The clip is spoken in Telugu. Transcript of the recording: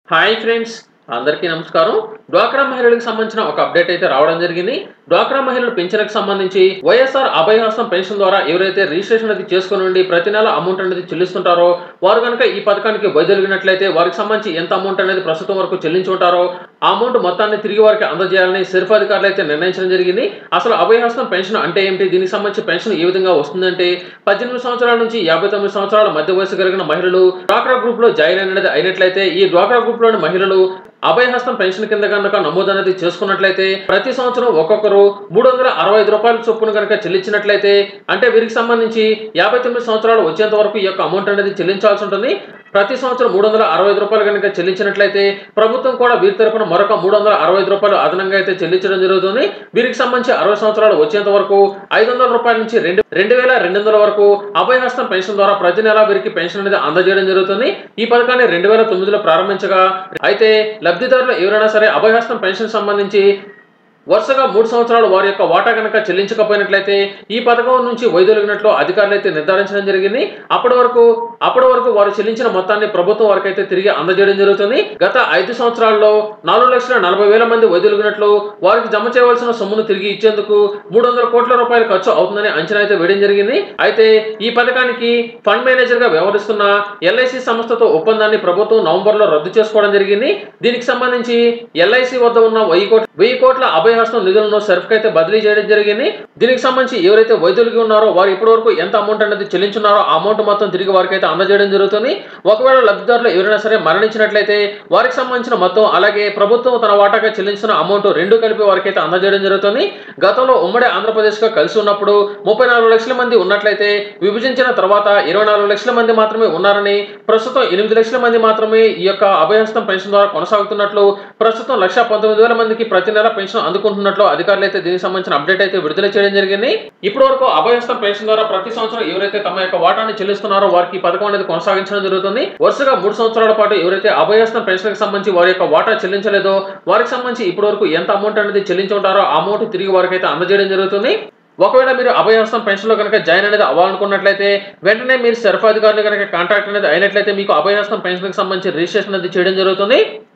హాయ్ ఫ్రెండ్స్ అందరికీ నమస్కారం డ్వాక్రా మహిళలకు సంబంధించిన ఒక అప్డేట్ అయితే రావడం జరిగింది డ్వాక్రా మహిళల పెన్షన్కి సంబంధించి వైఎస్ఆర్ అభయహస్తం పెన్షన్ ద్వారా ఎవరైతే రిజిస్ట్రేషన్ అనేది చేసుకుని ఉండి ప్రతి నెల అమౌంట్ అనేది చెల్లిస్తుంటారో వారు కనుక ఈ పథకానికి వైదొలిగినట్లయితే వారికి సంబంధించి ఎంత అమౌంట్ అనేది ప్రస్తుతం వరకు చెల్లించి ఉంటారో ఆ అమౌంట్ మొత్తాన్ని తిరిగి వారికి అందజేయాలని సిర్ఫ్ అధికారులు అయితే నిర్ణయించడం జరిగింది అసలు అభయహస్తం పెన్షన్ అంటే ఏమిటి దీనికి సంబంధించి పెన్షన్ ఏ విధంగా వస్తుందంటే పద్దెనిమిది సంవత్సరాల నుంచి యాభై తొమ్మిది సంవత్సరాల మధ్య వయసు కలిగిన మహిళలు డ్వాక్రా గ్రూప్ లో జాయిన్ అయినది అయినట్లయితే ఈ డ్వాక్రా గ్రూప్ లోని మహిళలు అభయహస్తం పెన్షన్ కింద కనుక నమోదు అనేది చేసుకున్నట్లయితే ప్రతి సంవత్సరం ఒక్కొక్కరు మూడు వందల అరవై ఐదు రూపాయల చొప్పున కనుక చెల్లించినట్లయితే అంటే వీరికి సంబంధించి యాభై తొమ్మిది సంవత్సరాలు వచ్చేంత వరకు ఈ యొక్క అమౌంట్ అనేది చెల్లించాల్సి ఉంటుంది ప్రతి సంవత్సరం మూడు వందల అరవై ఐదు రూపాయలు కనుక చెల్లించినట్లయితే ప్రభుత్వం కూడా వీరి తరపున మరొక మూడు వందల అరవై ఐదు రూపాయలు అదనంగా అయితే చెల్లించడం జరుగుతుంది వీరికి సంబంధించి అరవై సంవత్సరాలు వచ్చేంత వరకు ఐదు వందల రూపాయల నుంచి రెండు రెండు వేల రెండు వందల వరకు అభయహస్తం పెన్షన్ ద్వారా ప్రతి నెల వీరికి పెన్షన్ అనేది అందజేయడం జరుగుతుంది ఈ పథకాన్ని రెండు వేల తొమ్మిదిలో ప్రారంభించగా అయితే లబ్ధిదారులు ఎవరైనా సరే అభయహస్తం పెన్షన్ సంబంధించి వరుసగా మూడు సంవత్సరాలు వారి యొక్క వాటా కనుక చెల్లించకపోయినట్లయితే ఈ పథకం నుంచి వైదొలిగినట్లు అధికారులు అయితే నిర్ధారించడం జరిగింది అప్పటి వరకు అప్పటి వరకు వారు చెల్లించిన మొత్తాన్ని ప్రభుత్వం వారికి అయితే తిరిగి అందజేయడం జరుగుతుంది గత ఐదు సంవత్సరాల్లో నాలుగు లక్షల నలభై వేల మంది వైదొలిగినట్లు వారికి జమ చేయవలసిన సొమ్మును తిరిగి ఇచ్చేందుకు మూడు వందల కోట్ల రూపాయలు ఖర్చు అవుతుందని అంచనా అయితే వేయడం జరిగింది అయితే ఈ పథకానికి ఫండ్ మేనేజర్ గా వ్యవహరిస్తున్న ఎల్ఐసి సంస్థతో ఒప్పందాన్ని ప్రభుత్వం నవంబర్ లో రద్దు చేసుకోవడం జరిగింది దీనికి సంబంధించి ఎల్ఐసి వద్ద ఉన్న వెయ్యి కోట్ల వెయ్యి కోట్ల అభయహస్తం నిధులను సర్ఫ్ అయితే బదిలీ చేయడం జరిగింది దీనికి సంబంధించి ఎవరైతే వైద్యులకి ఉన్నారో వారు ఇప్పటి వరకు ఎంత అమౌంట్ అనేది చెల్లించున్నారో ఆ అమౌంట్ మొత్తం తిరిగి వారికి అయితే అందజేయడం జరుగుతుంది ఒకవేళ లబ్ధిదారులు ఎవరైనా సరే మరణించినట్లయితే వారికి సంబంధించిన మొత్తం అలాగే ప్రభుత్వం తన వాటాగా చెల్లించిన అమౌంట్ రెండు కలిపి వారికి అయితే అందజేయడం జరుగుతుంది గతంలో ఉమ్మడి ఆంధ్రప్రదేశ్ గా కలిసి ఉన్నప్పుడు ముప్పై నాలుగు లక్షల మంది ఉన్నట్లయితే విభజించిన తర్వాత ఇరవై నాలుగు లక్షల మంది మాత్రమే ఉన్నారని ప్రస్తుతం ఎనిమిది లక్షల మంది మాత్రమే ఈ యొక్క అభయహస్తం పెన్షన్ ద్వారా కొనసాగుతున్నట్లు ప్రస్తుతం లక్ష పంతొమ్మిది వేల మందికి ప్రతి నెల పెన్షన్ అందుకుంటున్నట్లు అధికారులు అయితే దీనికి సంబంధించిన అప్డేట్ అయితే విడుదల చేయడం జరిగింది ఇప్పటి వరకు అభయహస్తం పెన్షన్ ద్వారా ప్రతి సంవత్సరం ఎవరైతే తమ యొక్క వాటాన్ని చెల్లిస్తున్నారో వారికి ఈ పథకం అనేది కొనసాగించడం జరుగుతుంది వరుసగా మూడు సంవత్సరాల పాటు ఎవరైతే అభయహస్తం పెన్షన్ కి సంబంధించి వారి యొక్క వాటా చెల్లించలేదో వారికి సంబంధించి ఇప్పటి వరకు ఎంత అమౌంట్ అనేది చెల్లించి ఉంటారో ఆ అమౌంట్ తిరిగి వారికి అయితే అందజేయడం జరుగుతుంది ఒకవేళ మీరు అభయహస్తం పెన్షన్ లో కనుక జాయిన్ అనేది అవ్వాలనుకున్నట్లయితే వెంటనే మీరు సరఫరా అధికారులు కనుక కాంటాక్ట్ అనేది అయినట్లయితే మీకు అభయహస్తం పెన్షన్ కి సంబంధించి రిజిస్ట్రేషన్ అనేది చేయడం జరుగుతుంది